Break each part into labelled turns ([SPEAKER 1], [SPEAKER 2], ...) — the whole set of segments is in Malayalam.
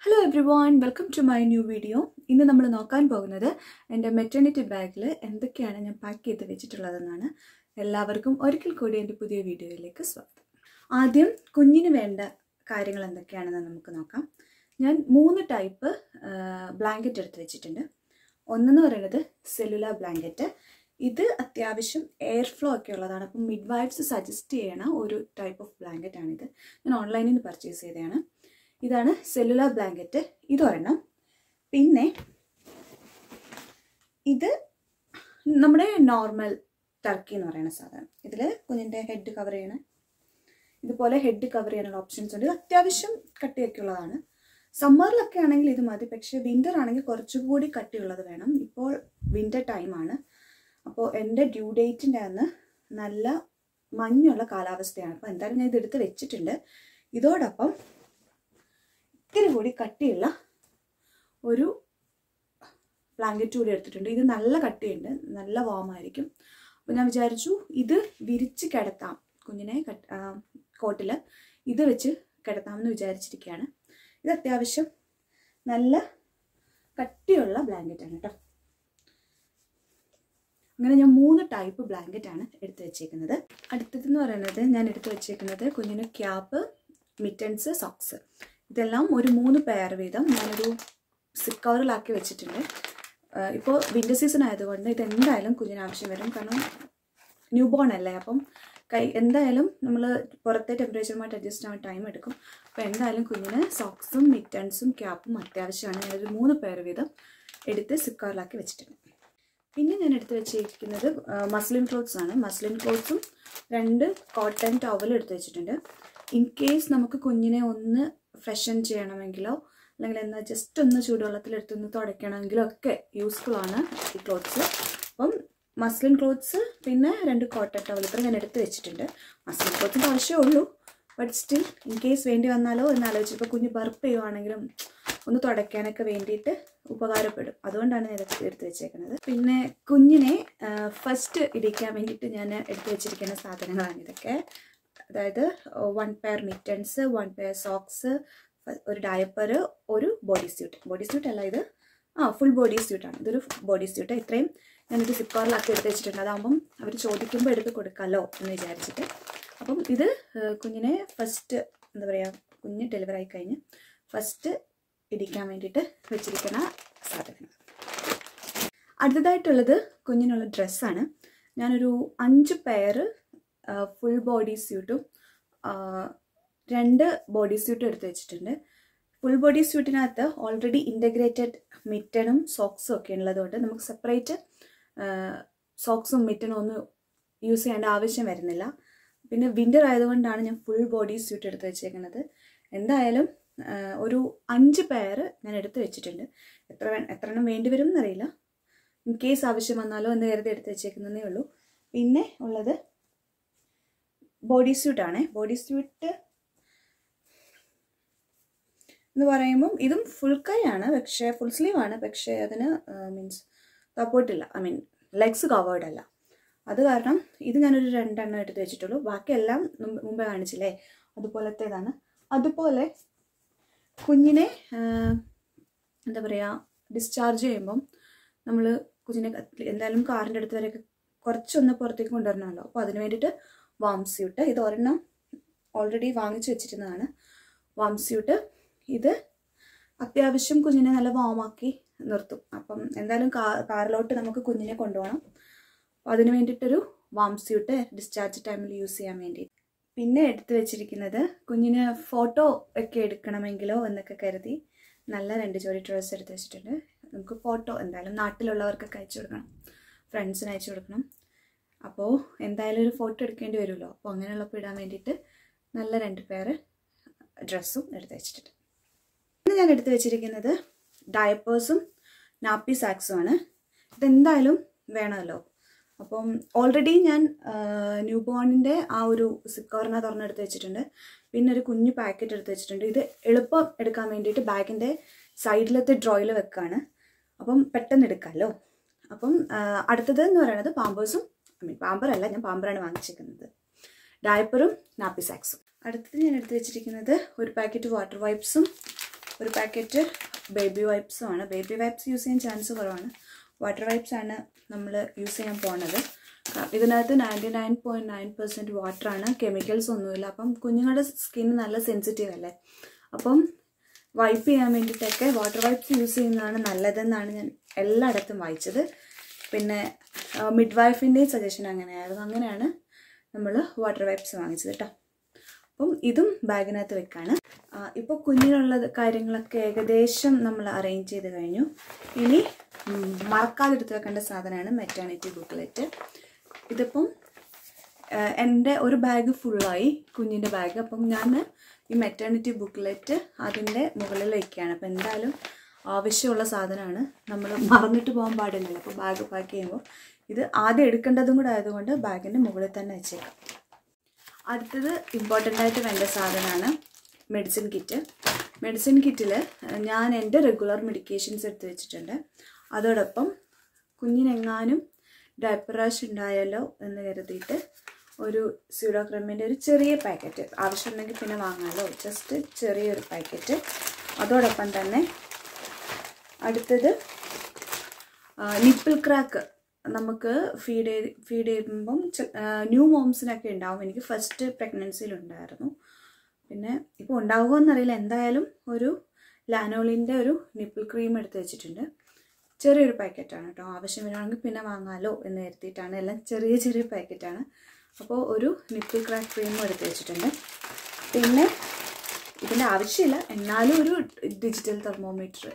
[SPEAKER 1] hello everyone welcome to my new video ഇന്ന് നമ്മൾ നോക്കാൻ പോകുന്നത് എൻ്റെ മെറ്റേണിറ്റി ബാഗിൽ എന്തൊക്കെയാണ് ഞാൻ പാക്ക് ചെയ്ത് വെച്ചിട്ടുള്ളതെന്നാണ് എല്ലാവർക്കും ഒരിക്കൽ കൂടി എൻ്റെ പുതിയ വീഡിയോയിലേക്ക് സ്വാഗതം ആദ്യം കുഞ്ഞിന് വേണ്ട കാര്യങ്ങൾ എന്തൊക്കെയാണെന്ന് നമുക്ക് നോക്കാം ഞാൻ മൂന്ന് ടൈപ്പ് ബ്ലാങ്കറ്റ് എടുത്ത് വെച്ചിട്ടുണ്ട് ഒന്നെന്ന് പറയുന്നത് സെല്ലുലാർ ബ്ലാങ്കറ്റ് ഇത് അത്യാവശ്യം എയർ ഫ്ലോ ഒക്കെ ഉള്ളതാണ് അപ്പം മിഡ് വൈഫ്സ് സജസ്റ്റ് ചെയ്യണ ഒരു ടൈപ്പ് ഓഫ് ബ്ലാങ്കറ്റ് ആണിത് ഞാൻ ഓൺലൈനിൽ നിന്ന് പർച്ചേസ് ചെയ്തതാണ് ഇതാണ് സെല്ലുലാർ ബ്ലാങ്കറ്റ് ഇതൊരെണ്ണം പിന്നെ ഇത് നമ്മുടെ നോർമൽ ടർക്കി എന്ന് പറയുന്ന സാധനം ഇതിൽ കുഞ്ഞിൻ്റെ ഹെഡ് കവർ ചെയ്യണ ഇതുപോലെ ഹെഡ് കവർ ചെയ്യാനുള്ള ഓപ്ഷൻസ് ഉണ്ട് ഇത് അത്യാവശ്യം കട്ടിയൊക്കെ ഉള്ളതാണ് സമ്മറിലൊക്കെ ആണെങ്കിൽ ഇത് മതി പക്ഷേ വിൻ്റർ ആണെങ്കിൽ കുറച്ചുകൂടി കട്ടിയുള്ളത് വേണം ഇപ്പോൾ വിൻ്റർ ടൈമാണ് അപ്പോൾ എൻ്റെ ഡ്യൂ ഡേറ്റിൻ്റെ അന്ന് നല്ല മഞ്ഞുള്ള കാലാവസ്ഥയാണ് അപ്പോൾ എന്തായാലും ഞാൻ ഇതെടുത്ത് വെച്ചിട്ടുണ്ട് ഇതോടൊപ്പം ഇത്തിരി കൂടി കട്ടിയുള്ള ഒരു ബ്ലാങ്കറ്റ് കൂടി എടുത്തിട്ടുണ്ട് ഇത് നല്ല കട്ടിയുണ്ട് നല്ല വാമായിരിക്കും അപ്പോൾ ഞാൻ വിചാരിച്ചു ഇത് വിരിച്ച് കിടത്താം കുഞ്ഞിനെ കോട്ടിൽ ഇത് വെച്ച് കിടത്താമെന്ന് വിചാരിച്ചിരിക്കുകയാണ് ഇത് അത്യാവശ്യം നല്ല കട്ടിയുള്ള ബ്ലാങ്കറ്റാണ് കേട്ടോ അങ്ങനെ ഞാൻ മൂന്ന് ടൈപ്പ് ബ്ലാങ്കറ്റ് ആണ് എടുത്തു വെച്ചേക്കുന്നത് അടുത്തതെന്ന് പറയുന്നത് ഞാൻ എടുത്തു വെച്ചേക്കുന്നത് കുഞ്ഞിന് ക്യാപ്പ് മിറ്റൻസ് സോക്സ് ഇതെല്ലാം ഒരു മൂന്ന് പെയർ വീതം ഞാനൊരു സിപ്പ് കവറിലാക്കി വെച്ചിട്ടുണ്ട് ഇപ്പോൾ വിൻ്റർ സീസൺ ആയതുകൊണ്ട് ഇത് എന്തായാലും കുഞ്ഞിന് ആവശ്യം വരും കാരണം ന്യൂ ബോൺ അല്ലേ അപ്പം കൈ എന്തായാലും നമ്മൾ പുറത്തെ ടെമ്പറേച്ചറുമായിട്ട് അഡ്ജസ്റ്റ് ആവാൻ ടൈം എടുക്കും അപ്പോൾ എന്തായാലും കുഞ്ഞിന് സോക്സും മിറ്റൻസും ക്യാപ്പും അത്യാവശ്യമാണ് ഞാനൊരു മൂന്ന് പേർ വീതം എടുത്ത് സിപ്പ് കവറിലാക്കി വെച്ചിട്ടുണ്ട് പിന്നെ ഞാൻ എടുത്ത് വെച്ചിരിക്കുന്നത് മസ്ലിൻ ക്ലോത്ത്സ് ആണ് മസ്ലിൻ ക്ലോത്ത്സും രണ്ട് കോട്ടൺ ടവലും എടുത്ത് വെച്ചിട്ടുണ്ട് ഇൻ കേസ് നമുക്ക് കുഞ്ഞിനെ ഒന്ന് ഫ്രഷൻ ചെയ്യണമെങ്കിലോ അല്ലെങ്കിൽ എന്താ ജസ്റ്റ് ഒന്ന് ചൂടുവെള്ളത്തിലെടുത്തൊന്ന് തുടയ്ക്കണമെങ്കിലോ ഒക്കെ യൂസ്ഫുൾ ആണ് ഈ ക്ലോത്ത്സ് അപ്പം മസ്ലിൻ ക്ലോത്ത്സ് പിന്നെ രണ്ട് കോട്ടൺ ടവൽ ഇത്ര ഞാൻ എടുത്ത് വെച്ചിട്ടുണ്ട് മസ്ലിൻ ക്ലോത്തിൻ്റെ ആവശ്യമേ ഉള്ളൂ ബട്ട് സ്റ്റിൽ ഇൻ കേസ് വേണ്ടി വന്നാലോ എന്ന് ആലോചിച്ചപ്പോൾ കുഞ്ഞ് ബർപ്പ് ചെയ്യുവാണെങ്കിലും ഒന്ന് തുടയ്ക്കാനൊക്കെ വേണ്ടിയിട്ട് ഉപകാരപ്പെടും അതുകൊണ്ടാണ് ഞാൻ ഇതൊക്കെ എടുത്ത് വെച്ചേക്കുന്നത് പിന്നെ കുഞ്ഞിനെ ഫസ്റ്റ് ഇടിക്കാൻ വേണ്ടിയിട്ട് ഞാൻ എടുത്ത് വെച്ചിരിക്കുന്ന സാധനങ്ങളാണ് ഇതൊക്കെ അതായത് one pair mittens one pair socks ഒരു ഡയപ്പർ ഒരു ബോഡി സ്യൂട്ട് ബോഡി സ്യൂട്ട് അല്ല ഇത് ആ ഫുൾ ബോഡി സ്യൂട്ടാണ് ഇതൊരു ബോഡി സ്യൂട്ട് ഇത്രയും ഞാനിത് സിപ്പാറിലാക്കി എടുത്ത് വെച്ചിട്ടുണ്ട് അതാകുമ്പം അവർ ചോദിക്കുമ്പോൾ എടുത്ത് കൊടുക്കാമല്ലോ എന്ന് വിചാരിച്ചിട്ട് അപ്പം ഇത് കുഞ്ഞിനെ ഫസ്റ്റ് എന്താ പറയുക കുഞ്ഞ് ഡെലിവറി ആയി കഴിഞ്ഞ് ഫസ്റ്റ് ഇടിക്കാൻ വേണ്ടിയിട്ട് വെച്ചിരിക്കുന്ന സാധനങ്ങൾ അടുത്തതായിട്ടുള്ളത് കുഞ്ഞിനുള്ള ഡ്രസ്സാണ് ഞാനൊരു അഞ്ച് പെയർ ഫുൾ ബോഡി സ്യൂട്ടും രണ്ട് ബോഡി സ്യൂട്ടും എടുത്ത് വെച്ചിട്ടുണ്ട് ഫുൾ ബോഡി സ്യൂട്ടിനകത്ത് ഓൾറെഡി ഇൻ്റഗ്രേറ്റഡ് മിറ്റനും സോക്സും ഒക്കെ ഉള്ളതുകൊണ്ട് നമുക്ക് സെപ്പറേറ്റ് സോക്സും മിറ്റനും ഒന്നും യൂസ് ചെയ്യേണ്ട ആവശ്യം വരുന്നില്ല പിന്നെ വിൻ്റർ ആയതുകൊണ്ടാണ് ഞാൻ ഫുൾ ബോഡി സ്യൂട്ട് എടുത്ത് വെച്ചേക്കുന്നത് എന്തായാലും ഒരു അഞ്ച് പെയർ ഞാൻ എടുത്ത് വെച്ചിട്ടുണ്ട് എത്ര എത്ര എണ്ണം വേണ്ടി വരും എന്നറിയില്ല ഇൻ കേസ് ആവശ്യം വന്നാലോ എന്ന് കരുതി എടുത്ത് വെച്ചേക്കുന്നതേ ഉള്ളൂ പിന്നെ ഉള്ളത് ബോഡി സ്യൂട്ടാണ് ബോഡി സ്യൂട്ട് എന്ന് പറയുമ്പം ഇതും ഫുൾ കൈയാണ് പക്ഷേ ഫുൾ സ്ലീവ് ആണ് പക്ഷേ അതിന് മീൻസ് സപ്പോർട്ടില്ല ഐ മീൻ ലെഗ്സ് കവേർഡ് അല്ല അത് കാരണം ഇത് ഞാനൊരു രണ്ടെണ്ണം എടുത്ത് വെച്ചിട്ടുള്ളൂ ബാക്കിയെല്ലാം മുമ്പേ കാണിച്ചില്ലേ അതുപോലത്തേതാണ് അതുപോലെ കുഞ്ഞിനെ എന്താ പറയുക ഡിസ്ചാർജ് ചെയ്യുമ്പം നമ്മൾ കുഞ്ഞിനെ എന്തായാലും കാറിൻ്റെ അടുത്ത് വരെയൊക്കെ കുറച്ചൊന്ന് പുറത്തേക്ക് കൊണ്ടുവരണമല്ലോ അപ്പോൾ അതിന് വേണ്ടിയിട്ട് വാം സ്യൂട്ട് ഇത് ഒരെണ്ണം ഓൾറെഡി വാങ്ങിച്ചു വെച്ചിരുന്നതാണ് വാം സ്യൂട്ട് ഇത് അത്യാവശ്യം കുഞ്ഞിനെ നല്ല വാമാക്കി നിർത്തും അപ്പം എന്തായാലും കാ കാറിലോട്ട് നമുക്ക് കുഞ്ഞിനെ കൊണ്ടുപോകണം അപ്പോൾ അതിന് വേണ്ടിയിട്ടൊരു വാം സ്യൂട്ട് ഡിസ്ചാർജ് ടൈമിൽ യൂസ് ചെയ്യാൻ വേണ്ടി പിന്നെ എടുത്തു വെച്ചിരിക്കുന്നത് കുഞ്ഞിന് ഫോട്ടോ ഒക്കെ എടുക്കണമെങ്കിലോ എന്നൊക്കെ കരുതി നല്ല രണ്ട് ജോഡി ഡ്രസ്സ് എടുത്ത് വെച്ചിട്ടുണ്ട് നമുക്ക് ഫോട്ടോ എന്തായാലും നാട്ടിലുള്ളവർക്കൊക്കെ അയച്ചു കൊടുക്കണം ഫ്രണ്ട്സിന് അയച്ചു കൊടുക്കണം അപ്പോൾ എന്തായാലും ഒരു ഫോട്ടോ എടുക്കേണ്ടി വരുമല്ലോ അപ്പോൾ അങ്ങനെയുള്ളപ്പോൾ ഇടാൻ വേണ്ടിയിട്ട് നല്ല രണ്ട് പേര് ഡ്രസ്സും എടുത്ത് വെച്ചിട്ടുണ്ട് ഇന്ന് ഞാൻ എടുത്തു വെച്ചിരിക്കുന്നത് ഡയപ്പേഴ്സും നാപ്പി സാക്സും ആണ് ഇതെന്തായാലും വേണമല്ലോ അപ്പം ഓൾറെഡി ഞാൻ ന്യൂ ബോണിൻ്റെ ആ ഒരു സിപ്പ് കവറിനെ തുറന്നെടുത്ത് വെച്ചിട്ടുണ്ട് പിന്നെ ഒരു കുഞ്ഞു പാക്കറ്റ് എടുത്ത് വെച്ചിട്ടുണ്ട് ഇത് എളുപ്പം എടുക്കാൻ വേണ്ടിയിട്ട് ബാഗിൻ്റെ സൈഡിലത്തെ ഡ്രോയിൽ വെക്കുകയാണ് അപ്പം പെട്ടെന്ന് എടുക്കാമല്ലോ അപ്പം അടുത്തത് എന്ന് പറയുന്നത് പാമ്പേഴ്സും ഐ മീൻ പാമ്പറല്ല ഞാൻ പാമ്പറാണ് വാങ്ങിച്ചിരിക്കുന്നത് ഡയപ്പറും നാപ്പി സാക്സും അടുത്തത് ഞാൻ എടുത്ത് വെച്ചിരിക്കുന്നത് ഒരു പാക്കറ്റ് വാട്ടർ വൈപ്സും ഒരു പാക്കറ്റ് ബേബി വൈപ്സും ആണ് ബേബി വൈപ്സ് യൂസ് ചെയ്യാൻ ചാൻസ് കുറവാണ് വാട്ടർ വൈപ്സ് ആണ് നമ്മൾ യൂസ് ചെയ്യാൻ പോണത് ക- ഇതിനകത്ത് ninety nine point nine percent വാട്ടറാണ് കെമിക്കൽസ് ഒന്നുമില്ല അപ്പം കുഞ്ഞുങ്ങളുടെ സ്കിൻ നല്ല സെൻസിറ്റീവ് അല്ലേ അപ്പം വൈപ്പ് ചെയ്യാൻ വേണ്ടിയിട്ടൊക്കെ വാട്ടർ വൈപ്സ് യൂസ് ചെയ്യുന്നതാണ് നല്ലതെന്നാണ് ഞാൻ എല്ലായിടത്തും വായിച്ചത് പിന്നെ മിഡ് വൈഫിൻ്റെയും സജഷൻ അങ്ങനെയായിരുന്നു അങ്ങനെയാണ് നമ്മൾ വാട്ടർ വൈപ്സ് വാങ്ങിച്ചത് കേട്ടോ അപ്പം ഇതും ബാഗിനകത്ത് വെക്കാണ് ഇപ്പോൾ കുഞ്ഞിനുള്ള കാര്യങ്ങളൊക്കെ ഏകദേശം നമ്മൾ അറേഞ്ച് ചെയ്ത് കഴിഞ്ഞു ഇനി ഉം, മറക്കാതെ എടുത്ത് വെക്കേണ്ട സാധനമാണ് മെറ്റേണിറ്റി ബുക്ക്ലെറ്റ് ഇതിപ്പം ആ, എൻ്റെ ഒരു ബാഗ് ഫുള്ളായി കുഞ്ഞിൻ്റെ ബാഗ് അപ്പം ഞാൻ ഈ മെറ്റേണിറ്റി ബുക്ക്ലെറ്റ് അതിൻ്റെ മുകളിൽ വയ്ക്കുകയാണ് അപ്പം എന്തായാലും ആവശ്യമുള്ള സാധനമാണ് നമ്മൾ മറന്നിട്ട് പോകാൻ പാടില്ലല്ലോ അപ്പോൾ ബാഗ് പാക്ക് ചെയ്യുമ്പോൾ ഇത് ആദ്യം എടുക്കേണ്ടതും കൂടെ ആയതുകൊണ്ട് ബാഗിൻ്റെ മുകളിൽ തന്നെ വെച്ചേക്കാം അടുത്തത് ഇമ്പോർട്ടൻ്റ് ആയിട്ട് വേണ്ട സാധനമാണ് മെഡിസിൻ കിറ്റ് മെഡിസിൻ കിറ്റിൽ ഞാൻ എൻ്റെ റെഗുലർ മെഡിക്കേഷൻസ് എടുത്ത് വെച്ചിട്ടുണ്ട് അതോടൊപ്പം കുഞ്ഞിനെങ്ങാനും ഡയപ്പർ റാഷ് ഉണ്ടായാലോ എന്ന് കരുതിയിട്ട് ഒരു സ്യൂഡോക്രമിൻ്റെ ഒരു ചെറിയ പാക്കറ്റ് ആവശ്യമുണ്ടെങ്കിൽ പിന്നെ വാങ്ങാമല്ലോ ജസ്റ്റ് ചെറിയൊരു പാക്കറ്റ് അതോടൊപ്പം തന്നെ അടുത്തത് നിപ്പിൾ ക്രാക്ക് നമുക്ക് ഫീഡ് ചെയ്ത് ഫീഡ് ചെയ്യുമ്പം ന്യൂ മോംസിനൊക്കെ ഉണ്ടാവും എനിക്ക് ഫസ്റ്റ് പ്രഗ്നൻസിയിലുണ്ടായിരുന്നു പിന്നെ ഇപ്പോൾ ഉണ്ടാവുമോ എന്നറിയില്ല എന്തായാലും ഒരു ലാനോളിൻ്റെ ഒരു നിപ്പിൾ ക്രീം എടുത്ത് വെച്ചിട്ടുണ്ട് ചെറിയൊരു പാക്കറ്റാണ് കേട്ടോ ആവശ്യം വരുവാണെങ്കിൽ പിന്നെ വാങ്ങാലോ എന്ന് കരുതിയിട്ടാണ് എല്ലാം ചെറിയ ചെറിയ പാക്കറ്റാണ് അപ്പോൾ ഒരു നിപ്പിൾ ക്രാക്ക് ക്രീമും എടുത്ത് വെച്ചിട്ടുണ്ട് പിന്നെ ഇതിൻ്റെ ആവശ്യമില്ല എന്നാലും ഒരു ഡിജിറ്റൽ തെർമോമീറ്റർ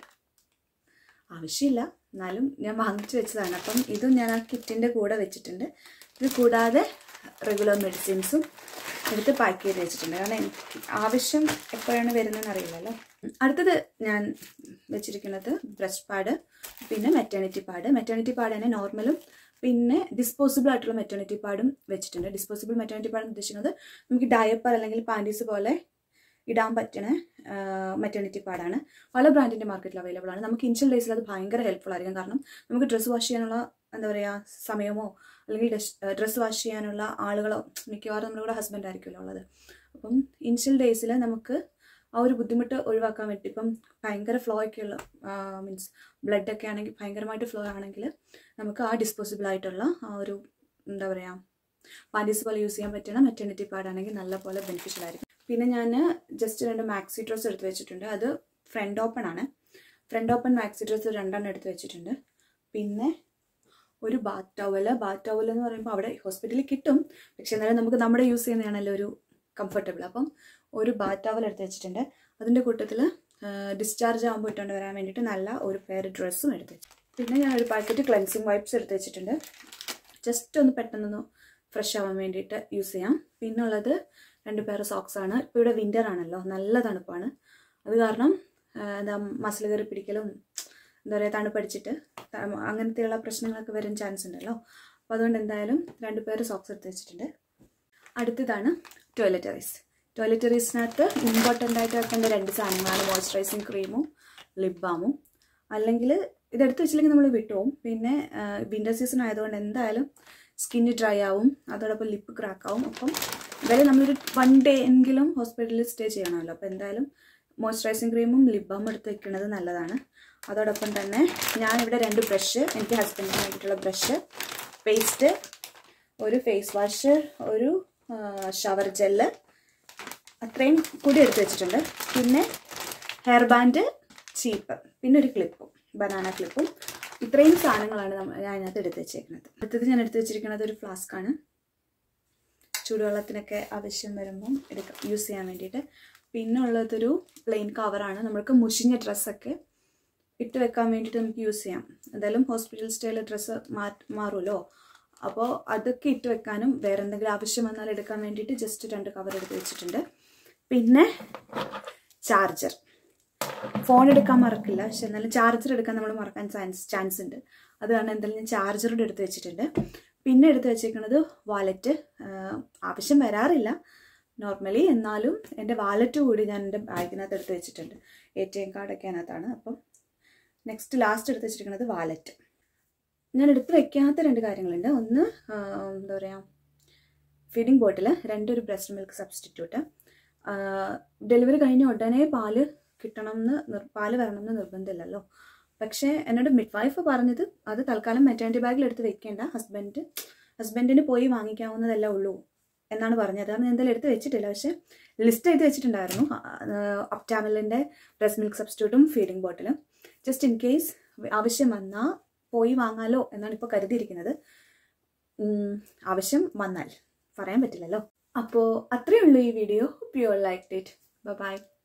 [SPEAKER 1] ആവശ്യമില്ല എന്നാലും ഞാൻ വാങ്ങിച്ചു വെച്ചതാണ് അപ്പം ഇതും ഞാൻ ആ കിറ്റിൻ്റെ കൂടെ വെച്ചിട്ടുണ്ട് ഇത് കൂടാതെ റെഗുലർ മെഡിസിൻസും എടുത്ത് പാക്ക് ചെയ്ത് വെച്ചിട്ടുണ്ട് കാരണം എനിക്ക് ആവശ്യം എപ്പോഴാണ് വരുന്നതെന്ന് അറിയില്ലല്ലോ അടുത്തത് ഞാൻ വെച്ചിരിക്കുന്നത് ബ്രസ്റ്റ് പാഡ് പിന്നെ മെറ്റേണിറ്റി പാഡ് മെറ്റേണിറ്റി പാഡ് തന്നെ നോർമലും പിന്നെ ഡിസ്പോസിബിൾ ആയിട്ടുള്ള മെറ്റേണിറ്റി പാഡും വെച്ചിട്ടുണ്ട് ഡിസ്പോസിബിൾ മെറ്റേണിറ്റി പാഡ് എന്ന് ഉദ്ദേശിക്കുന്നത് നമുക്ക് ഡയപ്പർ അല്ലെങ്കിൽ പാൻറ്റീസ് പോലെ ഇടാൻ പറ്റണ മെറ്റേണിറ്റി പാഡാണ് പല ബ്രാൻഡിൻ്റെ മാർക്കറ്റിൽ അവൈലബിൾ ആണ് നമുക്ക് ഇനിഷ്യൽ ഡേയ്സിൽ അത് ഭയങ്കര ഹെൽപ്ഫുൾ ആയിരിക്കും കാരണം നമുക്ക് ഡ്രസ്സ് വാഷ് ചെയ്യാനുള്ള എന്താ പറയുക സമയമോ അല്ലെങ്കിൽ ഡ്രസ്സ് വാഷ് ചെയ്യാനുള്ള ആളുകളോ മിക്കവാറും നമ്മുടെ കൂടെ ഹസ്ബൻഡ് ആയിരിക്കുമല്ലോ ഉള്ളത് അപ്പം ഇനിഷ്യൽ ഡേയ്സിൽ നമുക്ക് ആ ഒരു ബുദ്ധിമുട്ട് ഒഴിവാക്കാൻ വേണ്ടി ഇപ്പം ഭയങ്കര ഫ്ലോ ഒക്കെയുള്ള മീൻസ് ബ്ലഡ് ഒക്കെ ആണെങ്കിൽ ഭയങ്കരമായിട്ട് ഫ്ലോ ആണെങ്കിൽ നമുക്ക് ആ ഡിസ്പോസിബിൾ ആയിട്ടുള്ള ആ ഒരു എന്താ പറയുക പാൻറ്റീസ് പോലെ യൂസ് ചെയ്യാൻ പറ്റുന്ന മെറ്റേണിറ്റി പാഡാണെങ്കിൽ നല്ല പോലെ ബെനിഫിഷ്യൽ ആയിരിക്കും പിന്നെ ഞാൻ ജസ്റ്റ് രണ്ട് മാക്സി ഡ്രസ് എടുത്ത് വെച്ചിട്ടുണ്ട് അത് ഫ്രണ്ട് ഓപ്പൺ ആണ് ഫ്രണ്ട് ഓപ്പൺ മാക്സി ഡ്രസ് രണ്ടെണ്ണം എടുത്ത് വെച്ചിട്ടുണ്ട് പിന്നെ ഒരു ബാത്ത് ടവല് ബാത്ത് ടവൽ എന്ന് പറയുമ്പോൾ അവിടെ ഹോസ്പിറ്റലിൽ കിട്ടും പക്ഷെ എന്നാലും നമുക്ക് നമ്മുടെ യൂസ് ചെയ്യുന്നതാണല്ലോ ഒരു കംഫർട്ടബിൾ അപ്പം ഒരു ബാത്ത് ടവൽ എടുത്ത് വെച്ചിട്ടുണ്ട് അതിൻ്റെ കൂട്ടത്തിൽ ഡിസ്ചാർജ് ആകുമ്പോൾ ഇട്ടുകൊണ്ട് വരാൻ വേണ്ടിയിട്ട് നല്ല ഒരു പെയർ ഡ്രസ്സും എടുത്ത് വെച്ചു പിന്നെ ഞാൻ ഒരു പാക്കറ്റ് ക്ലെൻസിങ് വൈപ്സ് എടുത്ത് വെച്ചിട്ടുണ്ട് ജസ്റ്റ് ഒന്ന് പെട്ടെന്നൊന്ന് ഫ്രഷ് ആവാൻ വേണ്ടിയിട്ട് യൂസ് ചെയ്യാം പിന്നെ ഉള്ളത് രണ്ട് പെയർ സോക്സ് ആണ് ഇപ്പോൾ ഇവിടെ വിൻ്റർ ആണല്ലോ നല്ല തണുപ്പാണ് അത് കാരണം ആ, എന്താ മസിൽ കയറി പിടിക്കലും എന്താ പറയുക തണുപ്പടിച്ചിട്ട് ത- അങ്ങനത്തെയുള്ള പ്രശ്നങ്ങളൊക്കെ വരാൻ ചാൻസ് ഉണ്ടല്ലോ അപ്പോൾ അതുകൊണ്ട് എന്തായാലും രണ്ട് പേര് സോക്സ് എടുത്ത് വെച്ചിട്ടുണ്ട് അടുത്തതാണ് ടോയ്ലറ്ററീസ് ടോയ്ലറ്ററീസിനകത്ത് ഇമ്പോർട്ടൻ്റ് ആയിട്ട് വെക്കേണ്ട രണ്ട് സാധനങ്ങളാണ് മോയ്സ്ചറൈസിങ് ക്രീമും ലിപ് ബാമും അല്ലെങ്കിൽ ഇതെടുത്ത് വെച്ചില്ലെങ്കിൽ നമ്മൾ വിട്ടുപോകും പിന്നെ വിൻ്റർ സീസൺ ആയതുകൊണ്ട് എന്തായാലും സ്കിന്ന് ഡ്രൈ ആവും അതോടൊപ്പം ലിപ്പ് ക്രാക്ക് ആവും അപ്പം എന്തായാലും നമ്മളൊരു വൺ ഡേ എങ്കിലും ഹോസ്പിറ്റലിൽ സ്റ്റേ ചെയ്യണമല്ലോ അപ്പോൾ എന്തായാലും മോയ്സ്ചറൈസിങ് ക്രീമും ലിപ് ബാമും എടുത്ത് വെക്കുന്നത് നല്ലതാണ് അതോടൊപ്പം തന്നെ ഞാനിവിടെ രണ്ട് ബ്രഷ് എനിക്ക് ഹസ്ബൻഡിന് വേണ്ടിയിട്ടുള്ള ബ്രഷ് പേസ്റ്റ് ഒരു ഫേസ് വാഷ് ഒരു ഷവർ ജെല്ല് അത്രയും കൂടി എടുത്ത് വെച്ചിട്ടുണ്ട് പിന്നെ ഹെയർ ബാൻഡ് ചീപ്പ് പിന്നെ ഒരു ക്ലിപ്പും ബനാന ക്ലിപ്പും ഇത്രയും സാധനങ്ങളാണ് നമ്മ ഞാൻ അതിനകത്ത് എടുത്ത് വെച്ചേക്കുന്നത് അടുത്തത് ഞാൻ എടുത്ത് വെച്ചിരിക്കുന്നത് ഒരു ഫ്ലാസ്ക് ആണ് ചൂടുവെള്ളത്തിനൊക്കെ ആവശ്യം വരുമ്പം എടുക്കാം യൂസ് ചെയ്യാൻ വേണ്ടിയിട്ട് പിന്നെ ഉള്ളതൊരു പ്ലെയിൻ കവറാണ് നമ്മൾക്ക് മുഷിഞ്ഞ ഡ്രസ്സൊക്കെ ഇട്ട് വെക്കാൻ വേണ്ടിയിട്ട് നമുക്ക് യൂസ് ചെയ്യാം എന്തായാലും ഹോസ്പിറ്റൽ സ്റ്റൈൽ ഡ്രസ്സ് മാ മാറുമല്ലോ അപ്പോൾ അതൊക്കെ ഇട്ട് വെക്കാനും വേറെ എന്തെങ്കിലും ആവശ്യം വന്നാൽ എടുക്കാൻ വേണ്ടിയിട്ട് ജസ്റ്റ് രണ്ട് കവർ എടുത്ത് വെച്ചിട്ടുണ്ട് പിന്നെ ചാർജർ ഫോൺ എടുക്കാൻ മറക്കില്ല പക്ഷെ എന്നാലും ചാർജർ എടുക്കാൻ നമ്മൾ മറക്കാൻ ചാൻസ് ചാൻസ് ഉണ്ട് അത് കാരണം എന്തായാലും ഞാൻ ചാർജറോട് എടുത്ത് വെച്ചിട്ടുണ്ട് പിന്നെ എടുത്ത് വെച്ചേക്കുന്നത് വാലറ്റ് ആവശ്യം വരാറില്ല നോർമലി എന്നാലും എൻ്റെ വാലറ്റ് കൂടി ഞാൻ എൻ്റെ ബാഗിനകത്ത് എടുത്ത് വെച്ചിട്ടുണ്ട് എ ടി എം കാർഡൊക്കെ അതിനകത്താണ് അപ്പം നെക്സ്റ്റ് ലാസ്റ്റ് എടുത്ത് വെച്ചിരിക്കുന്നത് വാലറ്റ് ഞാൻ എടുത്ത് വെക്കാത്ത രണ്ട് കാര്യങ്ങളുണ്ട് ഒന്ന് ആ, എന്താ പറയുക ഫീഡിങ് ബോട്ടിൽ രണ്ടൊരു ബ്രസ്റ്റ് മിൽക്ക് സബ്സ്റ്റിറ്റ്യൂട്ട് ഡെലിവറി കഴിഞ്ഞ ഉടനെ പാല് കിട്ടണം എന്ന് നിർ പാല് വരണം എന്ന് നിർബന്ധമില്ലല്ലോ പക്ഷേ എന്നോട് മിഡ് വൈഫ് പറഞ്ഞത് അത് തൽക്കാലം മെറ്റേണിറ്റി ബാഗിൽ എടുത്ത് വെക്കേണ്ട ഹസ്ബൻഡ് ഹസ്ബൻഡിന് പോയി വാങ്ങിക്കാവുന്നതല്ലേ ഉള്ളൂ എന്നാണ് പറഞ്ഞത് അത് എന്തായാലും എടുത്ത് വെച്ചിട്ടില്ല പക്ഷേ ലിസ്റ്റ് ചെയ്ത് വെച്ചിട്ടുണ്ടായിരുന്നു അപ്റ്റാമലിൻ്റെ ബ്രസ്റ്റ് മിൽക്ക് സബ്സ്റ്റിറ്റ്യൂട്ടും ഫീഡിംഗ് ബോട്ടിലും ജസ്റ്റ് ഇൻ കേസ് ആവശ്യം വന്നാൽ പോയി വാങ്ങാലോ എന്നാണ് ഇപ്പോൾ കരുതിയിരിക്കുന്നത് ഉം, ആവശ്യം വന്നാൽ പറയാൻ പറ്റില്ലല്ലോ അപ്പോൾ അത്രയേ ഉള്ളൂ ഈ video hope you all like it by